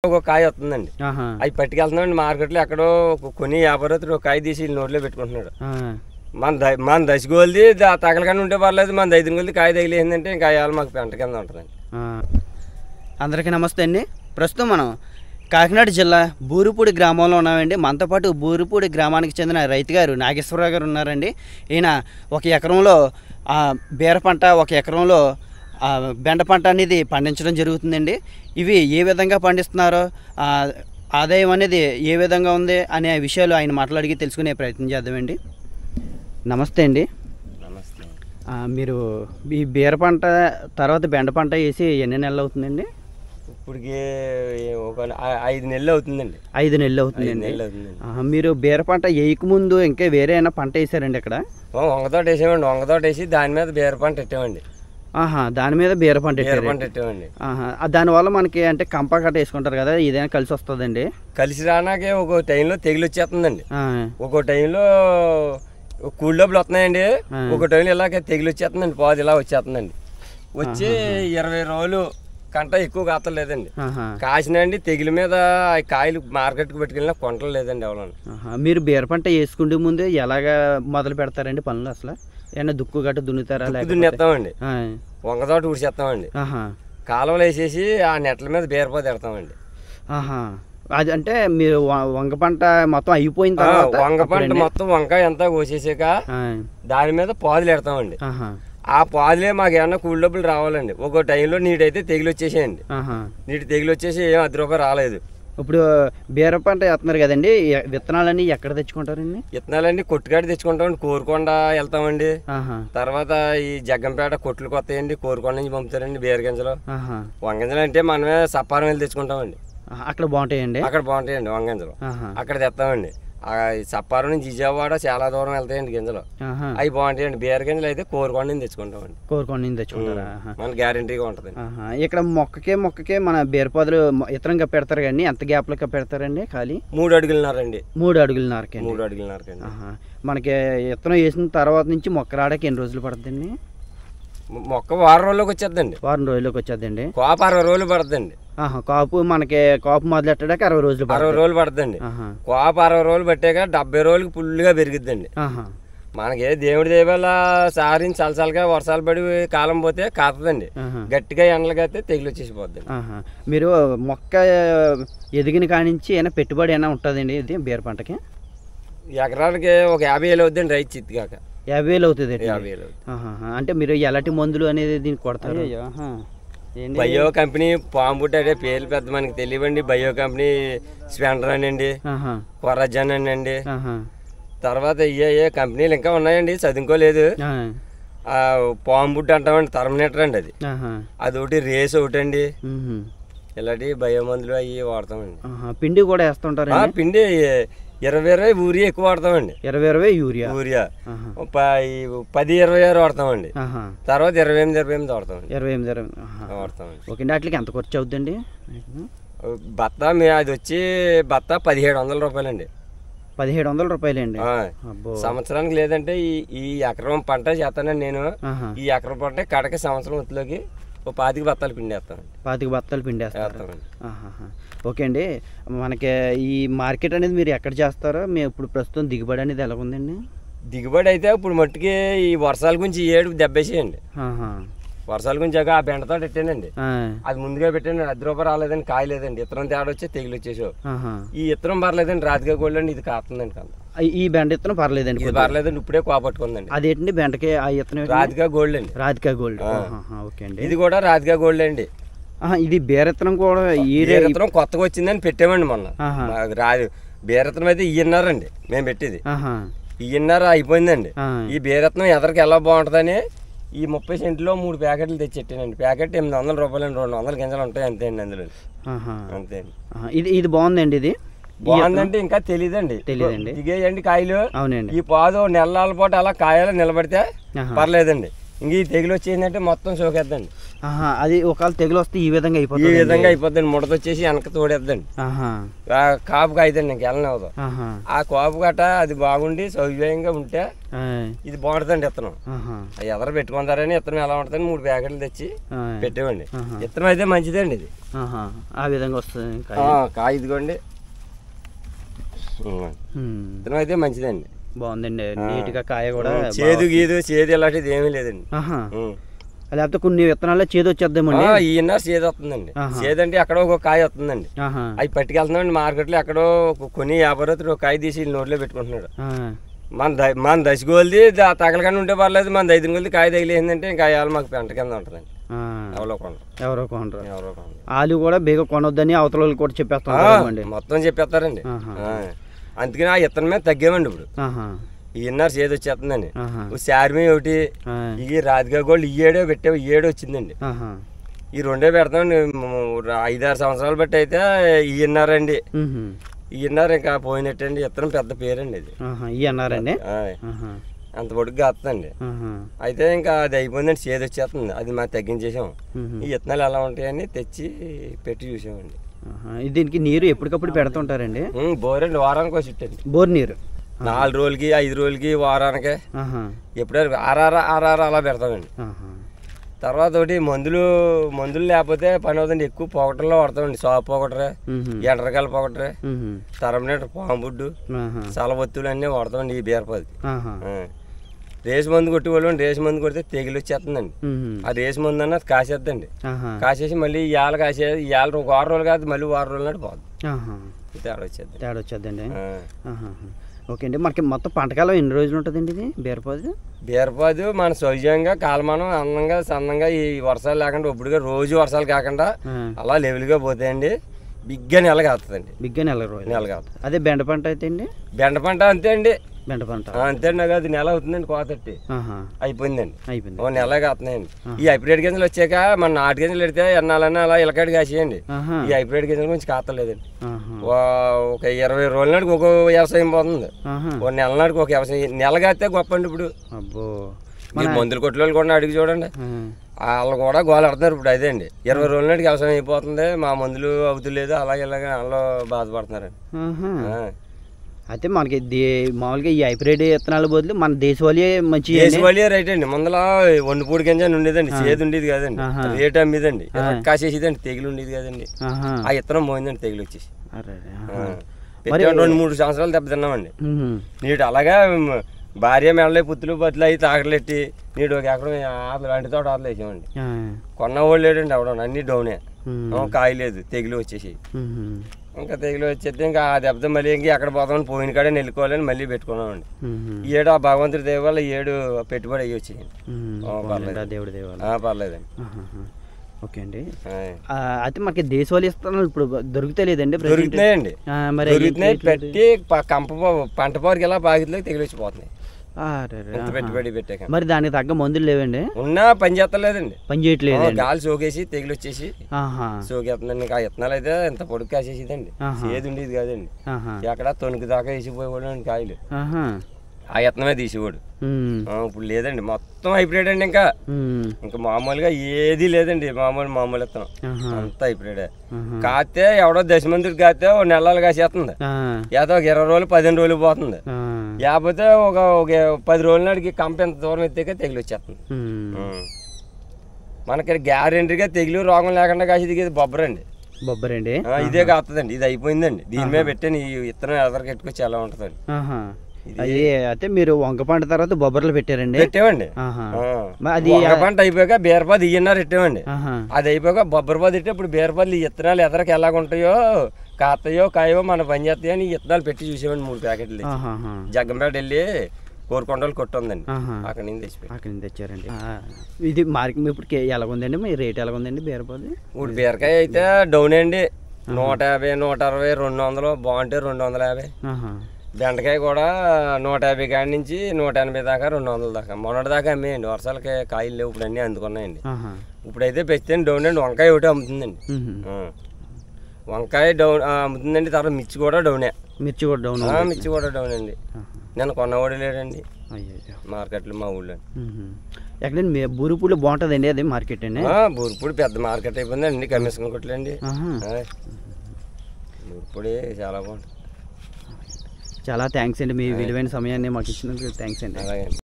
ఒక కాయ వస్తుందండి ఆహా. అవి పట్టుకెళ్తున్నామండి మార్కెట్లో ఎక్కడో ఒక కొన్ని యాభై రూపాయలు ఒక కాయ తీసి వీళ్ళ నోట్లో పెట్టుకుంటున్నాడు ఆ. మన ద మన దశగోల్ది తగలగానే ఉంటే పర్లేదు మన దైదుని గోల్ది కాయ తగిలేసిందంటే ఇంకా అయ్యాలి మాకు పెంట కింద ఉంటుందండి ఆ. అందరికీ నమస్తే అండి ప్రస్తుతం మనం కాకినాడ జిల్లా బూరుపూడి గ్రామంలో ఉన్నామండి మనతో పాటు బూరుపూడి గ్రామానికి చెందిన రైతు గారు నాగేశ్వరరావు గారు ఉన్నారండి ఈయన ఒక ఎకరంలో ఆ, బీర పంట ఒక ఎకరంలో ఆ, బెండ పంట అనేది పండించడం జరుగుతుందండి ఇవి ఏ విధంగా పండిస్తున్నారో ఆ, ఆదాయం అనేది ఏ విధంగా ఉంది అనే విషయాలు ఆయన మాట్లాడికి తెలుసుకునే ప్రయత్నం చేద్దామండి నమస్తే అండి నమస్తే ఆ, మీరు ఈ బీర పంట తర్వాత బెండ పంట వేసి ఎన్ని నెలలు అవుతుందండి ఇప్పటికి ఒక ఐ- ఐదు నెలలు అవుతుందండి ఐదు నెలలు ఐదు అవుతుందండి నెలలు అవుతుందండి ఆహా, మీరు బీర పంట వేయకముందు ఇంకా వేరే ఏమైనా పంట వేసారండి ఇక్కడ ఓ, వంగతోట వేసామండి వంగతోట వేసి దాని మీద బీర పంట పెట్టామండి ఆహా దాని మీద బీర పంట బీర పెట్టారు పంట పెట్టామండి ఆహా ఆ, దానివల్ల మనకి అంటే కంప కట్ట వేసుకుంటారు కదా ఇదైనా కలిసి వస్తుందండి కలిసి రానాకే ఒక టైంలో తెగులు వచ్చేస్తుందండి ఆ, ఒక్కో టైంలో కూల్ డబ్బులు వస్తున్నాయండి ఆ. ఒక టైంలో ఇలాగే తెగులు వచ్చేస్తుందండి పాదు ఇలా వచ్చేస్తుందండి వచ్చి ఇరవై రోజులు కంట ఎక్కువ కాతలేదండి ఆహా, కాసినండి తెగుల మీద ఆ కాయలు మార్కెట్కి పెట్టుకెళ్ళినా కొంటలు లేదండి ఎవరు ఆహా. మీరు బీర పంట వేసుకుంటే ముందు ఎలాగా మొదలు పెడతారండి పనులు అసలు ఏమన్నా దుక్కు గట్ట దున్నుతారా లేకపోతే దున్నేస్తామండి ఆ, వంగతోట ఊడిచేస్తామండి ఆహా కాలువలు వేసేసి ఆ నెట్ల మీద బీరపో తిడతామండి ఆహా అది అంటే మీరు వ- వంగ పంట మొత్తం అయిపోయిన ఆ, తర్వాత వంగ పంట అప్పుడండి? మొత్తం వంకాయ అంతా కోసేసాక ఆ, దాని మీద పాదులు పెడతామండి ఆహా ఆ పాదులే మాకు ఏమన్నా కూల్ డబ్బులు రావాలండి ఒక టైంలో నీటైతే తెగులు వచ్చేసేయండి ఆహా నీటి తెగులు వచ్చేసి ఏం అర్ధ రూపాయి రాలేదు ఇప్పుడు బీర పంట వేస్తున్నారు కదండి ఎ- విత్తనాలన్నీ ఎక్కడ తెచ్చుకుంటారండి విత్తనాలన్నీ కొట్టుకాడ తెచ్చుకుంటామండి కోరుకొండ వెళ్తామండి ఆహా తర్వాత ఈ జగ్గంపేట కొట్లు కొత్తయండి కోరుకొండ నుంచి పంపుతారండి బీర గింజలు ఆహా వంగింజలు అంటే మనమే సప్పారం వెళ్ళి తెచ్చుకుంటామండి ఆహా, అక్కడ బాగుంటాయండి అక్కడ బాగుంటాయండి వంగింజలు ఆహా అక్కడ తెస్తామండి ఆ ఈ సప్పారం నుంచి విజయవాడ చాలా దూరం వెళ్తాయండి గింజలు ఆహా అవి బాగుంటాయండి బీర గింజలు అయితే కోరుకొండ నుంచి తెచ్చుకుంటామండి కోరుకోండి నుంచి తెచ్చుకుంటారా ఆహా మన గ్యారంటీగా ఉంటుంది ఆహా. ఇక్కడ మొక్కకే మొక్కకే మన బీరపాదులు మొ- ఇతరంగా పెడతారు కానీ ఎంత గ్యాప్లో పెడతారండి ఖాళీ మూడు అడుగులున్నారండి మూడు అడుగుల నారకండి మూడు అడుగులున్నారండి ఆహా. మనకి ఇత్తనం వేసిన తర్వాత నుంచి మొక్క రావడానికి ఎన్ని రోజులు పడుతుందండి మొక్క వారం రోజుల్లోకి వచ్చేద్దండి వారం రోజుల్లోకి వచ్చేదండి కోప అరవై రోజులు పడుతుందండి ఆహా కాపు మనకి కాపు మొదలెట్టడానికి అరవై రోజులు అరవై పడుతుంది రోజులు పడుతుందండి ఆహా కోప అరవై రోజులు పట్టాక డెబ్బై రోజులకి ఫుల్గా పెరిగిద్దండి ఆహా మనకి దేవుడి దేవాల సారించి చలసలగా వర్షాలు పడి కాలం పోతే కాతదండి ఆహా. గట్టిగా ఎండలు కడితే తెగులు వచ్చేసిపోద్దండి ఆహా. మీరు మొక్క ఎదిగిన కానించి ఏమైనా పెట్టుబడి ఏమైనా ఉంటుందండి ఇది బీర పంటకి ఎకరానికి ఒక యాభై వేలు అవుద్దండి రైతు చిత్తికాక యాభై వేలు అవుతుంది యాభై వేలు అవుద్ది. ఆహాహా. అంటే మీరు ఎలాంటి మందులు అనేది దీనికి కొడతారు ఆహా. ఏంటి? బయో కంపెనీ పాంబుట్ అంటే పేర్లు పెద్ద మనకి తెలియవండి బయో కంపెనీ స్పెండర్ అనండి ఆహా. కొరజన్ అండి ఆహా. తర్వాత ఏ ఏ కంపెనీలు ఇంకా ఉన్నాయండి చదువుకోలేదు ఆ. ఆ పాంబుట్ అంటామండి థర్మినేటర్ అండి అది ఆహా. అదొకటి రేస్ ఒకటి అండి మ్మ్. ఇలాంటి బయో మందులు అవి వాడతామండి ఆహా. పిండి కూడా వేస్తుంటారా ఆ, పిండి ఇరవై ఇరవై ఊరియా ఎక్కువ వాడతామండి ఇరవై ఇరవై యూరియా ఊరియా ఆహా. ఓ ప- ఈ పది ఇరవై ఆరు వాడతామండి ఆహా. తర్వాత ఇరవై ఎనిమిది ఇరవై ఎనిమిది వాడతామండి ఇరవై ఎనిమిది ఇరవై ఆహా. వాడతామండి ఓకే అండి వాటికి ఎంత ఖర్చు అవుతుందండి బత్త మీ అది వచ్చి బత్త పదిహేడు వందల రూపాయలండి పదిహేడు వందల రూపాయలండి ఆ, అబ్బో సంవత్సరానికి లేదంటే ఈ ఈ ఎకరం పంట చేస్తానండి నేను ఆహా. ఈ ఎకరం పంట కడక సంవత్సరం ఉత్తులోకి ఓ పాతిక బత్తాలు పిండేస్తామండి పాతిక బత్తాలు పిండేస్తారు వేస్తామండి ఆహాహా. ఓకే అండి మనకి ఈ మార్కెట్ అనేది మీరు ఎక్కడ చేస్తారో మేము ఇప్పుడు ప్రస్తుతం దిగుబడి అనేది ఎలా ఉందండి దిగుబడి అయితే ఇప్పుడు మట్టుకి ఈ వర్షాల గురించి ఈ ఏడు దెబ్బేసేయండి ఆహా. వర్షాల గురించి ఆ బెండతో పెట్టానండి ఆ. అది ముందుగా పెట్టాను అర్ధ రూపాయి రాలేదండి కాయ లేదండి ఇత్తనం తేడా వచ్చి తెగులు వచ్చేసావు ఆహా. ఈ ఇత్తనం పర్లేదండి రాతిగా గోల్డ్ అండి ఇది కాస్తుందండి కంద ఈ- ఈ బెండ ఇత్తనం పర్లేదండి ఇది కొద్దిగా. పర్లేదండి ఇప్పుడే కోపట్టుకుందండి అదేంటండి బెండకి ఆ ఇత్తనం ఏంటండి? రాధికా గోల్డ్ అండి రాధికా గోల్డ్ ఆ. ఆహాహా, ఓకే అండి ఇది కూడా రాధికా గోల్డ్ అండి ఆహా, ఇది బేరెత్తనం కూడా ఈ రే- బీరత్నం కొత్తగా వచ్చిందని పెట్టామండి మొన్న ఆహా. మాకు రాదు బీరత్నం అయితే ఇయ్యన్నారండి మేము పెట్టేది ఆహా. ఇయ్యన్నర అయిపోయిందండి ఆ. ఈ బీరత్నం ఎదరికి ఎలా బాగుంటుందని ఈ ముప్పై సెంట్లో మూడు ప్యాకెట్లు తెచ్చెట్టానండి ప్యాకెట్ ఎనిమిది వందల రూపాయలండి రెండు వందల గింజలు ఉంటాయి అంతే అండి అందులో ఆహా. అంతే అండి ఆహా. ఇది ఇది బాగుందండి ఇది బాగుందంటే ఇంకా తెలియదండి తెలీదండి. దిగేయండి కాయలు అవునండి ఈ పాదు నెలల పాటు అలా కాయలు నిలబడితే ఆహా. పర్లేదండి ఇంక ఈ తెగులు వచ్చేసిందంటే మొత్తం సోకేద్దండి ఆహా, అది ఒకవేళ తెగులు వస్తే ఈ విధంగా ఈ అయిపోతుంది విధంగా అయిపోద్దండి ముడత వచ్చేసి వెనక తోడేద్దండి ఆహా ఆ కాపుగా అయిద్దండి ఇంక వెళ్ళనవదు ఆహా ఆ కాపు గట్ట అది బాగుండి సౌకర్యంగా ఉంటే ఆయ్, ఇది బాగుంటుందండి ఇత్తనం ఆహా అది ఎదర పెట్టుకుంటారని ఇత్తనం ఎలా ఉంటుందని మూడు ప్యాకెట్లు తెచ్చి ఆయ్, పెట్టేవండి ఆహా. ఇత్తనం అయితే మంచిదండి ఇది ఆహా ఆ విధంగా వస్తుంది ఇంకా ఆ, కాయ ఇదిగోండి ఉమ్. ఉమ్, ఇత్తనం అయితే మంచిదండి బాగుందండి నీట్గా కాయ కూడా ఉమ్, చేదు గీదు చేదు ఇలాంటిది ఏమీ లేదండి ఆహా ఉమ్. లేకపోతే కొన్ని విత్తనాల్లో చేదు వచ్చేద్దామండి ఆ, ఈయన చేదు వస్తుందండి ఆహా. చేదు అంటే ఎక్కడో ఒక కాయ వస్తుందండి ఆహా అవి పట్టుకెళ్తున్నామండి మార్కెట్లో ఎక్కడో ఒక కొన్ని వ్యాపారస్తుడు ఒక కాయ తీసి వీళ్ళ నోట్లో పెట్టుకుంటున్నాడు ఆ, మన ద మన దశగోల్ది తగలకుండా ఉంటే పర్లేదు మన ఐదు గోల్ది కాయ తగిలేసిందంటే ఇంకా అయ్యాలి మాకు పెంట కింద ఉంటుందండి ఆ, ఎవరో కొండ ఎవరో కొనరు ఎవరో కొండ ఆలు కూడా బేగ కొనొద్దని అవతల వాళ్ళు కూడా ఆ, చెప్పేస్తామండి మొత్తం చెప్పేస్తారండి ఆహా. ఆ. అందుకని ఆ ఇత్తనం మీద తగ్గామండి ఇప్పుడు ఆహా ఈ ఇన్నర్ చేదు వచ్చేస్తుందండి ఆహా ఓ శారమి ఒకటి ఆ, ఈ రాధికా గోల్డ్ ఈ ఏడో పెట్టావు ఈ ఏడో వచ్చిందండి ఆహా ఈ రెండే పెడతామండి మ- ఐదారు సంవత్సరాలు బట్టి అయితే ఈ ఇన్నర్ అండి ఉహు, ఈ ఇన్నర్ ఇంకా పోయినట్టండి ఇత్తనం పెద్ద పేరండి ఇది ఆహా ఈ అన్నారండి ఆ, ఆహా అంత పొడుగ్గా వస్తుందండి ఆహా అయితే ఇంకా అది అయిపోయిందండి చేదు వచ్చేస్తుంది అది మాకు తగ్గించేసాం ఉహు, ఈ ఇత్తనాలు ఎలా ఉంటాయని తెచ్చి పెట్టి చూసామండి ఆహా. ఇది దీనికి నీరు ఎప్పటికప్పుడు పెడుతుంటారండి ఉమ్, బోరండి వారానికి వచ్చి ఇట్టండి బోర్ నీరు నాలుగు రోజులకి ఐదు రోజులకి వారానికి ఆహా ఎప్పుడైనా ఆర్ఆర్ ఆర్ఆర్ అలా పెడతామండి ఆహా తర్వాత ఒకటి మందులు మందులు లేకపోతే పని అవుతుంది ఎక్కువ పొగటంలో వాడతామండి సాపు పొగటరే ఉహు, ఎండ్రకాయల పొగటరే ఉహు, తరమనేట పాంబుడ్డు ఆహా సలబొత్తులు అన్నీ వాడతామండి ఈ బీరపది ఆహా రేసు మందు కొట్టి వాళ్ళు రేసు మందు కొడితే తెగులు వచ్చేస్తుందండి ఉహు, ఆ రేసు మందు అన్నది కాసేద్దండి ఆహా కాసేసి మళ్ళీ ఇవాళ కాసే ఇవాళ ఒక వారం రోజులు కాదు మళ్ళీ వారం రోజులు నాటి పోదు ఆహా ఈ తేడా వచ్చేద్ది తేడా వచ్చేద్దండి ఆ. ఆహా ఓకే అండి మనకి మొత్తం పంటకాలం ఎన్ని రోజులు ఉంటుందండి ఇది బీరపాదు బీరపాదు మన సౌజన్యంగా కాలమానం అందంగా సన్నంగా ఈ వర్షాలు లేకుండా ఇప్పుడుగా రోజు వర్షాలు కాకుండా అలా లెవెల్గా పోతాయండి బిగ్గా నెల కాస్తుందండి బిగ్గా నెల రోజులు నెల కాస్తుంది అదే బెండ పంట అయితే అండి బెండ పంట అంతే అండి బెండ పంట ఆ, అంతే అండి అది నెల అవుతుందండి కోతట్టి ఆహా అయిపోయిందండి అయిపోయింది ఓ నెల కాస్తున్నాయండి ఈ హైబ్రిడ్ గింజలు వచ్చాక మన నాటు గింజలు పెడితే ఎన్నాలన్నా అలా ఇలకాడి కాసేయండి ఆహా ఈ హైబ్రిడ్ గింజలు కొంచెం కాస్తలేదండి ఆహా వా- ఒక ఇరవై రోజుల నాటికి ఒక వ్యవసాయం పోతుంది ఆహా ఒక నెల నాటికి ఒక వ్యవసాయం నెల కాస్తే గొప్ప అండి ఇప్పుడు అబ్బో మీరు మందుల కొట్ల వాళ్ళు కూడా అడిగి చూడండి ఆ, వాళ్ళు కూడా గోలాడుతున్నారు ఇప్పుడు అదే అండి ఇరవై రోజుల నాటికి వ్యవసాయం అయిపోతుంది మా మందులు అవుతులేదు అలాగే ఇలాగే వాళ్ళు బాధపడుతున్నారండి ఆహా ఆ. అయితే మనకి దే మామూలుగా ఈ హైబ్రిడ్ విత్తనాల బదులు మన దేశవాళీ మంచి దేశవాళీ రైట్ అండి ముందల వండుపూడి గింజ అని ఉండేదండి చేదు ఉండేది కాదండి ఆహా. రేట్ అమ్మేదండి కాసేసేదండి తెగులు ఉండేది కాదండి ఆహా ఆ ఇత్తనం పోయిందండి తెగులు వచ్చేసి అరే ఆ. ఆహా. పెట్టాం రెండు మూడు సంవత్సరాలు దెబ్బతిన్నామండి ఉహు. నీడు అలాగా మ్, భార్య మెడలే పుత్తులు బతులు అవి తాకలెట్టి నీడు ఒక ఎకరం ఆటలు వంటి తోట ఆటలు వేసామండి ఆ. కొన్న వాళ్ళు లేడండి అవడం అన్ని డౌనే ఉమ్. ఆ, కాయ లేదు తెగులు వచ్చేసి ఉహు. ఇంకా తెగులు వచ్చేస్తే ఇంకా ఆ దెబ్బతో మళ్ళీ ఇంక ఎక్కడ పోతామని పోయిన కాడే నెల్లుకోవాలని మళ్ళీ పెట్టుకున్నామండి ఉహు. ఈ ఏడు ఆ భగవంతుడి దేవ వల్ల ఈ ఏడు పెట్టుబడి అయ్యి వచ్చేయండి ఉహు. ఆ, పోన్లేండి, ఆ దేవుడి దేవాలి ఆ, పర్లేదండి ఆహాహా. ఓకే అండి ఆ. ఆ, అయితే మనకి దేశవాళీ ఇత్తనాలు ఇప్పుడు దొరుకుతలేదండి present? దొరుకుతున్నాయండి ఆ, మరి అవి దొరుకుతున్నాయి ఏంటి రేట్లు? పెట్టి ప- కంప పో- పంట పోరికి ఇలా బాగిట్లోకి తెగులు వచ్చిపోతున్నాయి ఆ, రే, రే, ఇంత ఆహా. పెట్టుబడి పెట్టాక మరి దానికి తగ్గ మందులు లేవండి ఉన్నా పని చేస్తలేదండి పని చేయట్లేదు ఆ, గాలి సోకేసి తెగులు వచ్చేసి ఆహా సోకేస్తుందండి ఇంకా ఆ ఇత్తనాలు అయితే ఎంత పొడుగు కాసేసేదండి ఆహా. ఏది ఉండేది కాదండి ఆహా ఎక్కడ తొణుకు దాకా వేసిపోయేవాడు అండి కాయలు ఆహా ఆ ఇత్తనమే తీసేవాడు ఉమ్, ఆ, ఇప్పుడు లేదండి మొత్తం హైబ్రిడ్ అండి ఇంకా ఉమ్, ఇంకా మామూలుగా ఏది లేదండి మామూలు మామూలు ఇత్తనం ఆహా, అంతా హైబ్రిడే ఆహా. కాస్తే ఎవడో దశమందికి కాస్తే ఓ నెలలు కాసేస్తుంది ఆ, ఏదో ఒక ఇరవై రోజులు పదిహేను రోజులు పోతుంది ఆ, లేకపోతే ఒక ఒక పది రోజుల నాటికి కంప ఎంత దూరం ఎత్తాక తెగులు వచ్చేస్తుంది ఉమ్. ఉం. మనకి గ్యారెంటీగా తెగులు రోగం లేకుండా కాసేది ఇది బొబ్బరండి బొబ్బరండి ఆ, ఇదే కాస్తుందండి ఇది అయిపోయిందండి దీని మీద పెట్టాను ఈ విత్తనం ఎదరికి ఎట్టుకొచ్చి ఎలా ఉంటుందండి ఆహా అది అయితే మీరు వంక పంట తర్వాత బొబ్బర్లు పెట్టారండి పెట్టామండి ఆహా ఆ. మరి అది వంగ పంట అయిపోయాక బీరపాది ఇయ్యన్నారు పెట్టామండి ఆహా అది అయిపోయాక బొబ్బరపాది ఇట్టే ఇప్పుడు బీరపాదులు ఈ విత్తనాలు ఎదరికి ఎలాగ ఉంటాయో కాస్తాయో కాయో మన పని చేస్తాయో అని ఈ విత్తనాలు పెట్టి చూసామండి మూడు ప్యాకెట్లు తెచ్చి. ఆహాహా. జగ్గంపేట వెళ్ళి కోరుకొండలు కొట్టు ఉందండి ఆహా అక్కడ నుంచి తెచ్చిపోయి అక్కడి నుంచి తెచ్చారండి ఆ, ఇది మార్కెట్ ఇప్పుడు కే- ఎలాగుందండి మీ రేట్ ఎలాగుందండి బీరపాదు ఇప్పుడు బీరకాయ అయితే డౌన్ అండి నూట యాభై నూట అరవై రెండు వందలు బాగుంటే రెండు వందల యాభై ఆహా బెండకాయ కూడా నూట యాభై కాడి నుంచి నూట ఎనభై దాకా రెండు వందల దాకా మొన్నటి దాకా అమ్మేయండి వర్షాలకి కాయలు లేవు ఇప్పుడు అన్నీ అందుకున్నాయండి ఆహా ఇప్పుడైతే పెంచితే డౌన్ అండి వంకాయ ఒకటి అమ్ముతుందండి ఉహు. ఆ. వంకాయ డౌన్ ఆ, అమ్ముతుందండి తర్వాత మిర్చి కూడా డౌనే మిర్చి కూడా డౌన్ ఆ, మిర్చి కూడా డౌన్ అండి ఆహా. నేను కొన్నవాడు లేడండి అయ్యో మార్కెట్లు మా ఊళ్ళో ఎక్కడండి మీ బూరుపూడిలో బాగుంటుందండి అది మార్కెట్ అండి బూర్పూడి పెద్ద మార్కెట్ అయిపోయింది అన్ని కమిషన్ కొట్లండి ఆహా. బూర్పూడి చాలా బాగుంటుంది చాలా థ్యాంక్స్ అండి మీ విలువైన సమయాన్ని మాకు ఇచ్చినందుకు థ్యాంక్స్ అండి అలాగే